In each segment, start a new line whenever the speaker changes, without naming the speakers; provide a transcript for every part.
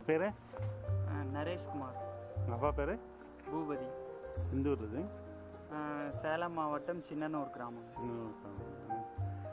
பேர்
அஹ் நரேஷ்குமார்
உங்கள் அப்பா பேர்
பூபதி
எந்த ஊர் இது
அஹ் சேலம் மாவட்டம் சின்னனூர் கிராமம்
சின்ன ஊர் தான். ம்.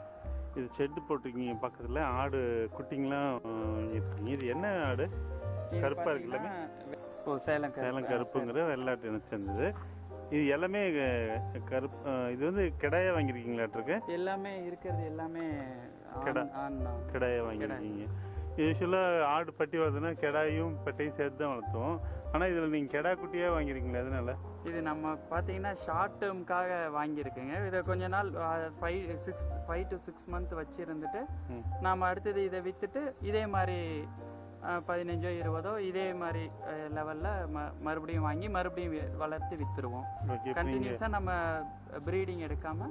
இது ஷெட்டு போட்டிருக்கீங்க பக்கத்தில் ஆடு குட்டிங்களாம் இருக்கீங்க இது என்ன ஆடு
இது
கருப்பா இருக்குல்ல
பாத்தீங்கன்னா, ஓ சேலம் கருப்பு.
சேலம் கருப்புங்கிற வெள்ளாட்டு எனக்கு சேர்ந்தது இது எல்லாமே அஹ், கருப்பு அஹ், இது வந்து கிடாயா வாங்கியிருக்கீங்களாட்டிருக்கு
எல்லாமே இருக்கிறது எல்லாமே ஆண்-
கிடா.
ஆண் தான்.
கிடாயா வாங்கியிருக்கீங்க யூஸ்வலாக ஆடு பட்டி வளர்த்துனா கிடாயும் பட்டையும் சேர்த்து தான் வளர்த்துவோம் ஆனால் இதில் நீங்கள் கிடா குட்டியாக வாங்கியிருக்கீங்களா அதனால
இது நம்ம பார்த்தீங்கன்னா ஷார்ட் டேர்முக்காக வாங்கியிருக்குங்க இதை கொஞ்ச நாள் five six five to six month வச்சுருந்துட்டு
ம்.
நாம் அடுத்தது இதை விற்றுட்டு இதே மாதிரி அஹ், பதினஞ்சோ இருபதோ இதே மாதிரி லெவலில் ம மறுபடியும் வாங்கி மறுபடியும் வி- வளர்த்து விற்றுருவோம்
ஓகே
கண்டினியூஸாக நம்ம ப்ரீடிங் எடுக்காமல்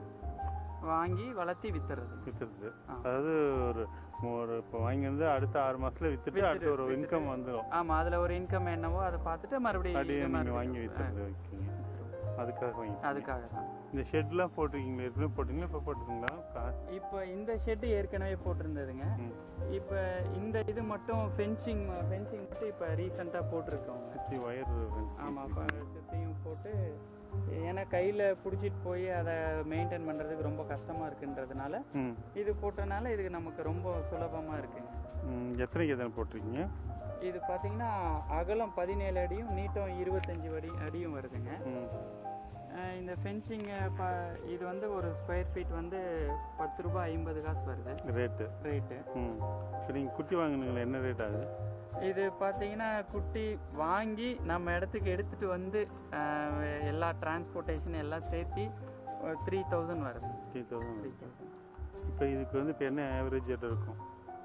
வாங்கி வளர்த்தி விற்றுறது
வித்துருது அதாவது ஒரு ஒரு இப்போ வாங்கியிருந்து அடுத்த ஆறு மாசத்துல வித்துட்டு அடுத்த ஒரு இன்கம் வந்துடும்
ஆமாம் அதில் ஒரு இன்கம் என்னவோ அதை பார்த்துட்டு மறுபடியும்
அப்படியே
இது
நீங்கள்
மாதிரி
வாங்கி வித்துறது வைக்கீங்க அதுக்காக வாங்கி
அதுக்காக தான்
இந்த ஷெட்லாம் போட்டிருக்கீங்களா ஏற்கனவே போட்டிங்களா இப்போ போட்டுருங்களா கா-
இப்போ இந்த ஷெட்டு ஏற்கனவே போட்டிருந்ததுங்க
ம்.
இப்போ இந்த இது மட்டும் ஃபென்சிங் ஃபென்சிங் மட்டும் இப்போ ரீசெண்டாக போட்டிருக்கோங்க
சுற்றி ஒயர்
ஆமாம் இப்போ சுற்றியும் போட்டு ஏன்னா கையில் பிடிச்சிட்டு போய் அதை மெயின்டைன் பண்ணுறதுக்கு ரொம்ப கஷ்டமாக இருக்குன்றதுனால
ம்
இது போட்டனால இதுக்கு நமக்கு ரொம்ப சுலபமாக இருக்குங்க
ம், எத்தனைக்கு எத்தனை போட்டிருக்கீங்க
இது பார்த்தீங்கன்னா அகலம் பதினேழு அடியும் நீட்டம் இருபத்தஞ்சி அடி அடியும் வருதுங்க
ம்
அஹ் இந்த ஃபென்சிங் இது வந்து ஒரு ஸ்கொயர் ஃபீட் வந்து பத்து ரூபாய் ஐம்பது காசு வருது
ரேட்டு
ரேட்டு
ம் சரி நீங்கள் குட்டி வாங்கினீங்களா என்ன ரேட் ஆகுது
இது பார்த்தீங்கன்னா குட்டி வாங்கி நம்ம இடத்துக்கு எடுத்துட்டு வந்து அஹ், எல்லா டிரான்ஸ்போர்ட்டேஷன் எல்லாம் சேர்த்து த்ரீ தௌசண்ட் வருது
த்ரீ தௌசண்ட் இப்போ இதுக்கு வந்து இப்போ என்ன ஆவரேஜ் ரேட் இருக்கும்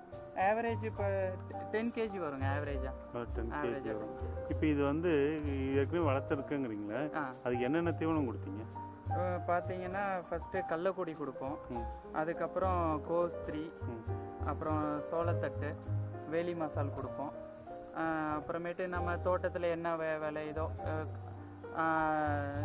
ஆவரேஜ் இப்போ டென் கேஜி வருங்க ஆவரேஜாக
டென் கேஜி
ஆவரேஜாக
வரும் இப்போ இது வந்து ஏற்கனவே வளர்த்துருக்குங்கிறீங்களா
ஆ
அதுக்கு என்னென்ன தீவனம் கொடுத்தீங்க
அஹ், பார்த்தீங்கன்னா ஃபஸ்ட்டு கடலக்கொடி கொடுப்போம்
ம்
அதுக்கப்புறம் கோஸ் த்ரீ
ம்
அப்புறம் சோளத்தட்டு வேலி மசால் கொடுப்போம் அஹ், அப்புறமேட்டு நம்ம தோட்டத்தில் என்ன வே விளையுதோ அஹ், அஹ்,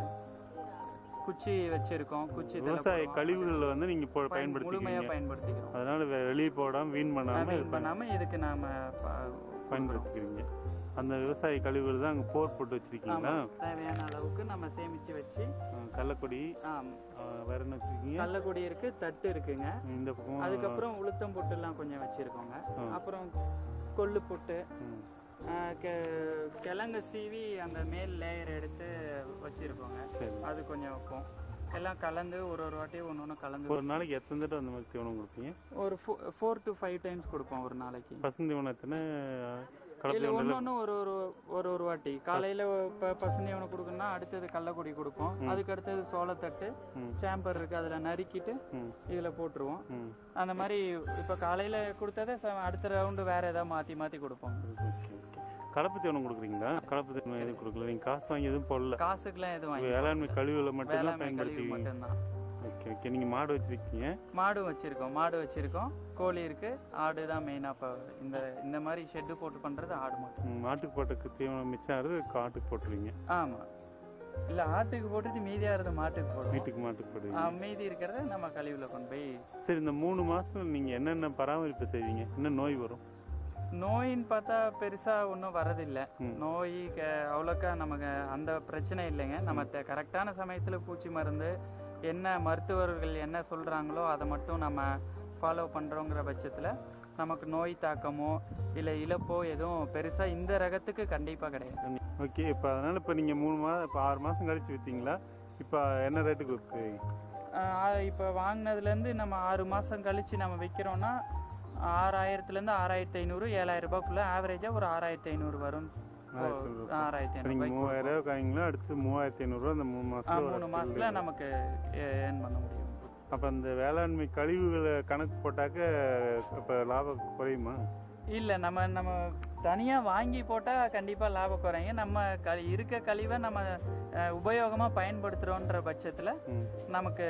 குச்சி வச்சிருக்கோம் குச்சி தழை
விவசாய
போடுவோம்.
கழிவுகளை வந்து நீங்கள் போ
பயன் முழுமையா
பயன்படுத்திக்கிறீங்க
பயன்படுத்திக்கிறோம்
அதனால வெ- வெளியே போடாமல் வீண் பண்ணாமல்
வீண் பண்ணாம இதுக்கு நாம ப-
பயன்படுத்திக்கிறீங்க அந்த விவசாய கழிவுகள் தான் அங்கே போர் போட்டு வச்சிருக்கீங்களா
தேவையான அளவுக்கு நம்ம சேமிச்சு வச்சு
அஹ் கள்ளக்கொடி
ஆம்,
அஹ் வேற என்ன வச்சிருக்கீங்க
கள்ளக்கொடி இருக்கு தட்டு இருக்குங்க
இந்த பக்கம்
அதுக்கப்புறம் உளுத்தம் பொட்டுலாம் கொஞ்சம் வச்சிருக்கோங்க அப்புறம் கொள்ளு பொட்டு
ம்.
அஹ், கெ- கிழங்கு சீவி அந்த மேல் லேயர் எடுத்து வச்சிருக்கோங்க
சரி
அது கொஞ்சம் வைப்போம் எல்லாம் கலந்து ஒரு ஒரு வாட்டி ஒன்று ஒன்று கலந்து
ஒரு நாளைக்கு எத்தனை தடவை அந்த மாதிரி தீவனம் கொடுப்பீங்க
ஒரு ஃபோர் டு ஃபைவ் டைம்ஸ் கொடுப்போம் ஒரு நாளைக்கு
பசுந்த தீவனம் எத்தனை கலப்பு
இல்ல ஒன்று ஒன்று ஒரு ஒரு ஒரு ஒரு வாட்டி காலையில் இப்போ பசுந்தீவனம் கொடுக்கணும்னா அடுத்தது கள்ளக்குடி கொடுப்போம் அதுக்கு அடுத்தது சோளத்தட்டு
ம்.
சாம்பர் இருக்கு அதில் நறுக்கிட்டு
ம்
இதில் போட்டுருவோம்
ம்
அந்த மாதிரி இப்போ காலையில் கொடுத்ததை ச- அடுத்த ரவுண்டு வேற ஏதாவது மாற்றி மாற்றி கொடுப்போம்
ஓகே ஓகே கலப்பு தீவனம் கொடுக்குறீங்களா கலப்பு தீவனம் எதுவும் கொடுக்கல நீங்கள் காசு வாங்கி எதுவும் போடல
காசுக்கெல்லாம் எதுவும் வாங்கி
வேளாண்மை கழிவுகளை மட்டும்தான்
வேளாண்மை கழிவு
பயன்படுத்திக்கிறீங்க
மட்டும்தான்
ஓகே ஓகே நீங்கள் மாடு வச்சிருக்கீங்க
மாடும் வச்சிருக்கோம் மாடு வச்சிருக்கோம் கோழி இருக்கு ஆடு தான் மெயினாக இப்போ இந்த இந்த மாதிரி ஷெட்டு போட்டு பண்ணுறது ஆடு மட்டும்
ம், மாட்டுக்கு போட்ட தீவனம் மிச்சம் ஆகுது காட்டுக்கு போட்டுருவீங்க
ஆமாம் இல்லை ஆட்டுக்கு போட்டுட்டு மீதியாகிறது மாட்டுக்கு போடுவோம்
வீட்டுக்கு மாட்டுக்கு போடுவீங்க
ஆ, மீதி இருக்கிறத நம்ம கழிவுல கொண்டு போய்
சரி இந்த மூணு மாசத்துல நீங்க என்னென்ன பராமரிப்பு செய்வீங்க என்ன நோய் வரும்
நோயின்னு பார்த்தா பெருசா ஒன்றும் வரதில்லை
ம்.
நோய் க- அவ்வளோக்கா நமக்கு அந்த பிரச்சனை இல்லைங்க நம்ம த- கரெக்டான சமயத்தில் பூச்சி மருந்து என்ன மருத்துவர்கள் என்ன சொல்றாங்களோ அதை மட்டும் நம்ம ஃபாலோ பண்றோங்கிற பட்சத்தில் நமக்கு நோய் தாக்கமோ இல்லை இழப்போ எதுவும் பெருசா இந்த ரகத்துக்கு கண்டிப்பா கிடையாது
ஓகே இப்போ அதனால இப்போ நீங்க மூணு மாதம் இப்போ ஆறு மாசம் கழிச்சு வித்தீங்களா இப்போ என்ன ரேட்டுக்கு விற்பீங்க
ஆஹ் இப்போ வாங்கினதுலேருந்து நம்ம ஆறு மாதம் கழிச்சு நம்ம விற்கிறோம்னா ஆறாயிரத்துலேருந்து ஆறாயிரத்தி ஐநூறு ஏழாயிரம் ரூபாய்க்குள்ள ஆவரேஜாக ஒரு ஆறாயிரத்தி ஐநூறு வரும் ஆறாயிரத்தி
இப்போ
ஐநூறு
நீங்க மூவாயிரம் ரூபாய் வாங்கிங்களா அடுத்து மூவாயிரத்தி ஐநூறுரூவா அந்த மூணு மாசத்துல
மூணு மாசத்துல நமக்கு ஏர்ன் பண்ண முடியும்
அப்போ அந்த வேளாண்மை கழிவுகளை கணக்கு போட்டாக்க இப்போ லாபம் குறையுமா
இல்ல நம்ம நம்ம தனியா வாங்கி போட்டா கண்டிப்பா லாபம் குறைங்க நம்ம க இருக்க கழிவை நம்ம அஹ், உபயோகமா பயன்படுத்துறோன்ற பட்சத்துல
ம்
நமக்கு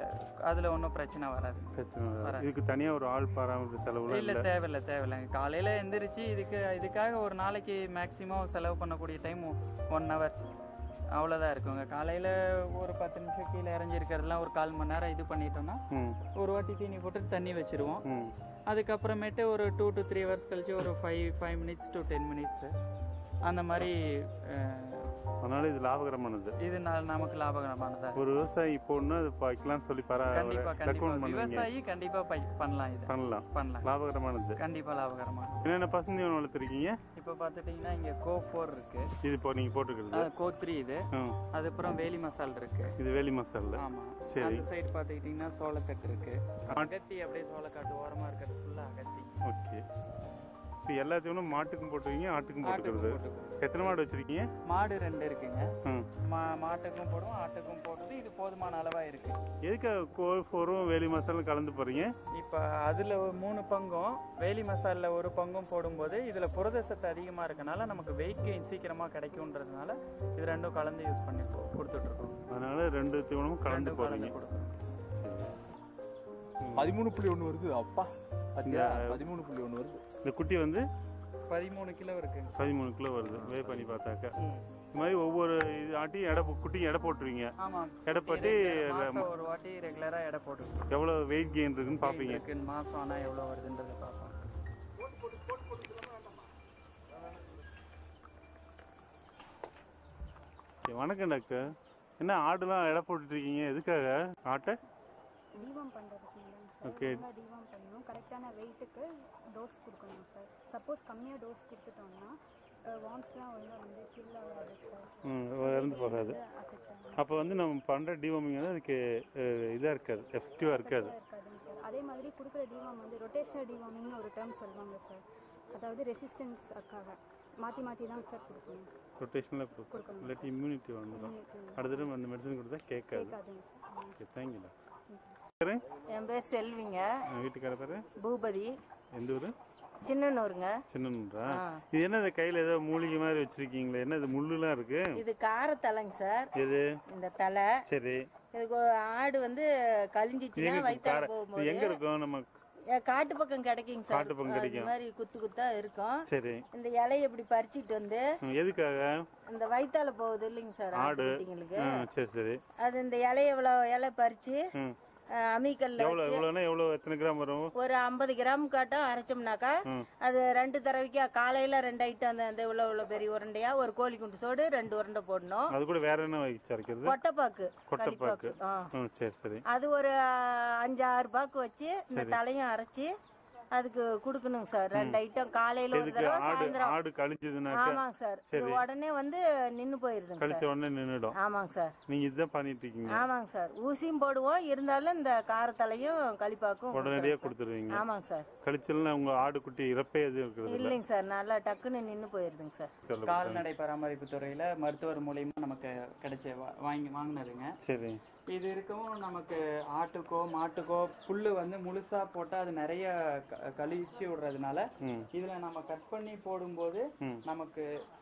அதுல ஒன்றும் பிரச்சனை வராது
பிரச்சனை வராது. இதுக்கு தனியா ஒரு ஆள் பராமரிப்பு செலவுலாம்
இல்ல தேவையில்ல தேவையில்லைங்க காலையில எந்திரிச்சு இதுக்கு இதுக்காக ஒரு நாளைக்கு மேக்சிமம் செலவு பண்ணக்கூடிய டைம் ஒன் ஹவர் அவ்வளோதான் இருக்குங்க காலையில ஒரு பத்து நிமிஷம் கீழே இறங்கி இருக்கிறதெல்லாம் ஒரு கால் மணி நேரம் இது பண்ணிட்டோம்னா
ம்
ஒரு வாட்டி தீனி போட்டு தண்ணி வச்சிருவோம்
ம்
அதுக்கப்புறமேட்டு ஒரு டூ டு த்ரீ ஹவர்ஸ் கழிச்சு ஒரு five five minutes to ten minutes அந்த மாதிரி அஹ்,
அதனால இது லாபகரமானது
இது ந- நமக்கு லாபகரமானதா
ஒரு விவசாயி இப்போ ஒன்று அது வைக்கலாம்னு சொல்லி பரா
கண்டிப்பா கண்டிப்பா
ரெக்கமெண்ட் பண்ணுவீங்க
விவசாயி கண்டிப்பா பை- பண்ணலாம் இது
பண்ணலாம்
பண்ணலாம்
லாபகரமானது
கண்டிப்பா லாபகரமான
என்னென்ன பசுந்தீவனம் வளர்த்துருக்கீங்க
இப்போ பார்த்துட்டிங்கன்னா இங்கே கோ ஃபோர் இருக்கு
இது இப்போ நீங்கள் போட்டுக்கிறது
அஹ், கோ த்ரீ இது
ம்
அதுக்கப்புறம் வேலி மசால் இருக்கு
இது வேலி மசாலா
ஆமா
சரி.
அந்த சைடு பார்த்துக்கிட்டிங்கன்னா சோளத்தட்டு இருக்கு அகத்தி அப்படியே சோளக்காட்டு ஓரமா இருக்கிறது ஃபுல்லா அகத்தி
ஓகே இப்போ எல்லாத்தையும் மாட்டுக்கும் போட்டுருவீங்க ஆட்டுக்கும்
ஆட்டுக்கும்
போட்டுக்கிறது
போட்டுக்குவோம்.
எத்தனை மாடு வச்சிருக்கீங்க
மாடு ரெண்டு இருக்குங்க
ம்
மா மாட்டுக்கும் போடுவோம் ஆட்டுக்கும் போடுறது இது போதுமான அளவா இருக்கு
எதுக்காக கோல் ஃபோரும் வேலி மசாலும் கலந்து போகிறீங்க
இப்போ அதுல ஒரு மூணு பங்கும் வேலி மசாலில் ஒரு பங்கும் போடும்போது இதுல புரத சத்து அதிகமா இருக்கனால நமக்கு வெயிட் கெயின் சீக்கிரமா கிடைக்கும்ன்றதுனால இது ரெண்டும் கலந்து யூஸ் பண்ணி போ- கொடுத்துட்டு இருக்கோம்
அதனால ரெண்டு தீவனமும் கலந்து
ரெண்டும்
போடுறீங்க
கலந்து கொடுக்குறோம்
சரி
பதிமூணு புள்ளி ஒன்று வருது அப்பா பாத்தியா
இந்த-
பதிமூணு புள்ளி ஒன்று வருது
இந்த குட்டி வந்து
பதிமூணு கிலோ இருக்கு
பதிமூணு கிலோ வருது வே பண்ணி பார்த்தாக்க இது மாதிரி ஒவ்வொரு இது ஆட்டியும் எடை போ- குட்டியும் எடை போட்டுருவீங்க
ஆமா
எடை போட்டு
மாசம் ஒரு வாட்டி ரெகுலரா எடை போட்டு
எவ்வளோ வெயிட் கெயின் இருக்குன்னு பார்ப்பீங்க
இருக்கு மாசம் ஆனா எவ்வளவு வருதுன்றதை பார்ப்போம்
சரி, வணக்கம் டாக்டர் என்ன ஆடுலாம் எடை போட்டுட்டு இருக்கீங்க எதுக்காக ஆட்டை
டிவாம் பண்ணுறதுக்கு இல்லைங்க சார்
Okay.
நல்லா டிவாம் பண்ணணும் கரெக்டான வெயிட்டுக்கு டோஸ் கொடுக்கணும் சார் சப்போஸ் கம்மியாக டோஸ் கொடுத்துட்டோம்னா வார்ம்ஸ்லாம் ஒழுங்காக வந்து கில் ஆகாது சார்
ம் இறந்து போகாது
அஃபெக்ட் ஆகும்
அப்போ வந்து நம்ம பண்ணுற டிவாமிங் வந்து அதுக்கு இதாக இருக்காது எஃபெக்டிவாக இருக்காது
இருக்காதுங்க சார் அதே மாதிரி கொடுக்குற டிவாம் வந்து ரொட்டேஷனல் டிவாமிங்னு ஒரு டேர்ம் சொல்லுவாங்க சார் அதாவது ரெசிஸ்டன்ஸ்க்காக மாற்றி மாற்றி தான் சார் கொடுக்கணும்
ரொட்டேஷனில் கொடுக்கும்
கொடுக்கணும்
இல்லாட்டி இம்யூனிட்டி வந்துடும்
Immunity
அடுத்த தடவை அந்த மெடிசன் கொடுத்தா கேட்காது
கேட்காதுங்க சார்
ஓகே தேங்க்யூ டாக்டர்
என் பேர் செல்விங்க
வீட்டுக்கார பேர்
பூபதி
எந்த ஊர்
சின்னனூருங்க
சின்னன்றா
ஆ.
இது என்ன இந்த கையில் ஏதோ மூலிகை மாதிரி வச்சிருக்கீங்களே என்ன இது முள்ளுலாம் இருக்கு
இது காரத்தலைங்க சார்
எது
இந்த தலை
சரி
இதுக்கு ஒரு ஆடு வந்து
இது
கழிஞ்சிச்சுன்னா
எங்க
வயிற்றால
கார- இது
போகும்போது
எங்க இருக்கும் நம்ம
ஏ, காட்டு பக்கம் கிடைக்குங்க சார்
காட்டு பக்கம்
அது
கிடைக்கும்.
மாதிரி குத்து குத்தா இருக்கும்
சரி
இந்த இலையை இப்படி பறிச்சிட்டு வந்து
ம், எதுக்காக
இந்த வயிற்றால போகுது இல்லைங்க சார்
ஆடு.
ஆட்டுக்குட்டிங்களுக்கு
ஆ, சரி சரி
அது இந்த இலைய இவ்வளோ இலை பறிச்சு
ம்
அஹ், அம்மிக்கல்ல
எவ்வளோ
வச்சு
எவ்வளோனா எவ்வளோ எத்தனை கிராம் வரும்
ஒரு ஐம்பது கிராம் காட்டும் அரைச்சோம்னாக்கா
ம்.
அது ரெண்டு தடவைக்கா காலையில ரெண்டு ஐட்டம் அந்த அந்த இவ்வளோ இவ்வளோ பெரிய உருண்டையா ஒரு கோழி குண்டு சோடு ரெண்டு உருண்டை போடணும்
அது கூட வேற என்ன வச்சு அரைக்கிறது
கொட்டைப்பாக்கு
கொட்டைப்பாக்கு.
ஆ
ம் சரி சரி
அது ஒரு அஹ், அஞ்சு ஆறு பாக்கு வச்சு இந்த தலையும் அரைச்சி அதுக்கு கொடுக்கணுங்க சார் ரெண்டு ஐட்டம் காலையில ஒரு
எதுக்கு
தடவை
ஆடு
சாயந்தரம்
ஆடு கழிஞ்சதுனாக்க
ஆமாங்க சார் இது உடனே வந்து நின்னு போயிருதுங்க
கழிச்ச
சார்
உடனே நின்றுடும்
ஆமாங்க சார்
நீங்க இதுதான் பண்ணிட்டு இருக்கீங்க
ஆமாங்க சார் ஊசியும் போடுவோம் இருந்தாலும் இந்த காரத்தலையும் களிப்பாக்கும்
உடனடியாக
கொடுக்குறோங்க
கொடுத்துருவீங்க
சார். ஆமாங்க சார்
கழிச்சல்னா உங்க ஆடு குட்டி இறப்பே எதுவும் இருக்கிறது இல்ல
இல்லைங்க சார் நல்லா டக்குன்னு நின்னு போயிருதுங்க சார்
சொல்லுங்க.
கால்நடை பராமரிப்பு துறையில மருத்துவர் மூலியமா நமக்கு கிடைச்ச வா- வாங்கி வாங்கினதுங்க
சரி
இது இருக்கவும் நமக்கு ஆட்டுக்கோ மாட்டுக்கோ புல்லு வந்து முழுசா போட்டா அது நிறைய க- கழிச்சு விடுறதுனால
ம்
இதுல நம்ம கட் பண்ணி போடும்போது
ம்.
நமக்கு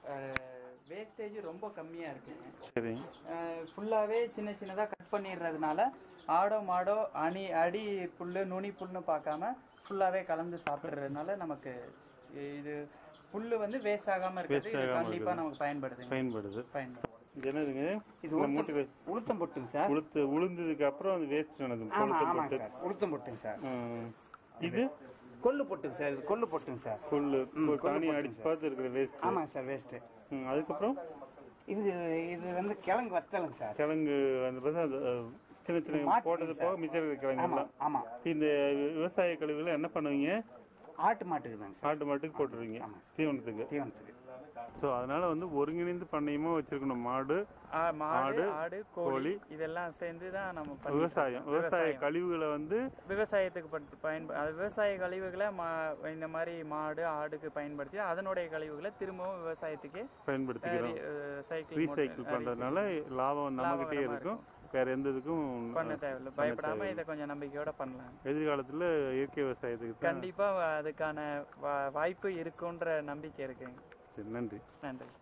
வேஸ்டேஜ் ரொம்ப கம்மியா இருக்குங்க
சரி
ஃபுல்லாவே சின்ன சின்னதா கட் பண்ணிடுறதுனால ஆடோ மாடோ அணி அடி புல்லு நுனி புல்லுன்னு பார்க்காம ஃபுல்லாவே கலந்து சாப்பிடுறதுனால நமக்கு இது புல்லு வந்து வேஸ்ட் ஆகாம இருக்கிறது இது
ஆகாம
கண்டிப்பா நமக்கு பயன்படுதுங்க
பயன்படுது
பயன்படுது
இது என்னதுங்க
இது
இந்த மூட்டை
உளுத்தம் பொட்டுங்க சார்
உளுத்து உளுந்ததுக்கு அப்புறம் அது வேஸ்ட் நடக்கும்
ஆமா
கொளுத்து
ஆமாங்க
போட்டு
சார் உளுத்தம் பொட்டுங்க சார்
ம். இது
கொள்ளு பொட்டுங்க சார் இது கொள்ளு பொட்டுங்க சார்
புல்லு
கொள்ளு
தனி
போட்டுங்க
அடிச்சு பார்த்து இருக்கிற வேஸ்ட்
ஆமாங்க சார் வேஸ்ட்டு
அதுக்கப்புறம்
இது இது வந்து கிழங்கு வத்தலுங்க சார்
கிழங்கு அந்த பார்த்தா அது, அஹ், சின்ன சின்ன
மாட்டு
போட்டது
சார்.
போக மிச்சம் இருக்கிற கிழங்கு
ஆமா
எல்லாம்
ஆமா
இந்த விவசாய கழிவுகளை என்ன பண்ணுவீங்க
ஆட்டு மாட்டுக்கு தாங்க சார்
ஆட்டு மாட்டுக்கு போட்டுருவீங்க
ஆமா சார்.
தீவனத்துக்கு
தீவனத்துக்கு
ஸோ அதனால வந்து ஒருங்கிணைந்து பண்ணையமா வச்சிருக்கணும் மாடு
ஆ, மாடு
ஆடு,
ஆடு
கோழி.
கோழி இதெல்லாம் சேர்ந்து தான் நம்ம பண்ணிட்டு
விவசாயம்
இருக்கோம்.
விவசாய கழிவுகளை வந்து
விவசாயத்துக்கு பட்டு பயன்ப அது விவசாய கழிவுகளை மா இந்த மாதிரி மாடு ஆடுக்கு பயன்படுத்தி அதனுடைய கழிவுகளை திரும்பவும் விவசாயத்துக்கு
பயன்படுத்திக்கிறோம்
சைக்கிள்
ரீசைக்கிள் பண்றதுனால லாபம் நம்மகிட்டே
லாபகரமா
இருக்கும் வேற எந்த இதுக்கும்
பண்ண தேவையில்லை பயப்படாம இதை கொஞ்சம் நம்பிக்கையோட பண்ணலாம்
எதிர்காலத்துல இயற்கை விவசாயத்துக்கு தான்
கண்டிப்பா அதுக்கான வா- வாய்ப்பு இருக்குன்ற நம்பிக்கை இருக்குங்க
சரி நன்றி
நன்றி